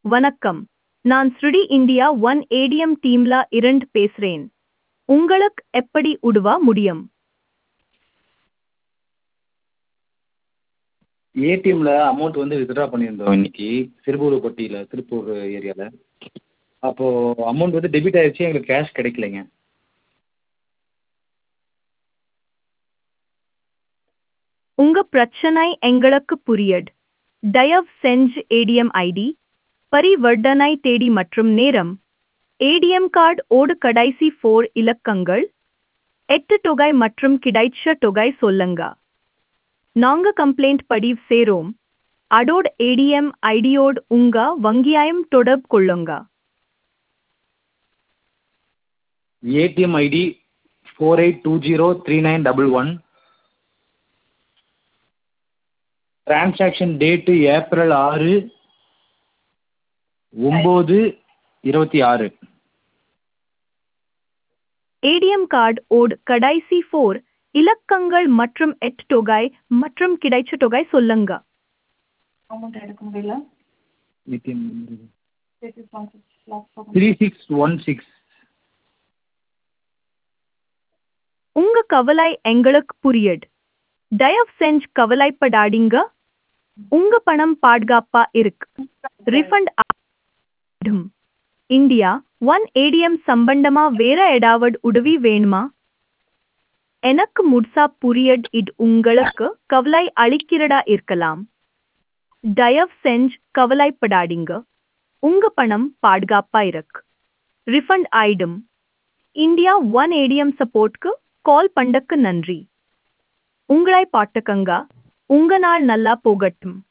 வணக்கம் நான் ஸ்ருடி இந்தியா ஒன் ஏடிஎம் டீம்ல இருந்து பேசுறேன் உங்களுக்கு எப்படி உதவ முடியும் ஏடிஎம்மில் அமௌண்ட் வந்து வித்ட்ரா பண்ணியிருந்தோம் இன்னைக்கு சிறுபுழுப்பட்டியில் திருப்பூர் ஏரியாவில் அப்போது அமௌண்ட் வந்து டெபிட் ஆகிடுச்சி எங்களுக்கு கேஷ் கிடைக்கலைங்க உங்க பிரச்சனை எங்களுக்கு புரியுது தயவு செஞ்சு ஏடிஎம் ஐடி பரிவர்த்தனை தேதி மற்றும் நேரம் ஏடிஎம் கார்டு ஓடு கடைசி ஃபோர் இலக்கங்கள் எட்டு தொகை மற்றும் கிடைச்ச தொகை சொல்லுங்க நாங்க கம்ப்ளைண்ட் பதிவு செய்றோம் அதோட ஏடிஎம் ஐடியோடு உங்க வங்கியாயம் தொடர்பு கொள்ளுங்க ATM ID four eight two zero three nine double one transaction date April ஆறு ஒம்பது இருபத்தி ஆறு ஏடிஎம் கார்டு ஓடு கடைசி ஃபோர் இலக்கங்கள் மற்றும் எட்டு தொகை மற்றும் கிடைச்ச தொகை சொல்லுங்க அமௌண்ட் எடுக்க முடியல த்ரீ சிக்ஸ் ஒன் சிக்ஸ் உங்க கவலை எங்களுக்கு புரியுது தயவு செஞ்சு கவலைப்படாதீங்க உங்க பணம் பாதுகாப்பா இருக்கு ரிஃபண்ட் ஆகும் இந்தியா ஒன் ஏடிஎம் சம்பந்தமா வேற ஏதாவது உதவி வேணுமா எனக்கு முழுசா புரியுது இது உங்களுக்கு கவலை அளிக்கிறதா இருக்கலாம் தயவு செஞ்சு கவலைப்படாதீங்க உங்க பணம் பாதுகாப்பா இருக்கு ரிஃபண்ட் ஆயிடும் இந்தியா ஒன் ஏடிஎம் சப்போர்ட்க்கு கால் பண்ணக்கு நன்றி உங்களை பாட்டுக்கங்க உங்க நாள் நல்லா போகட்டும்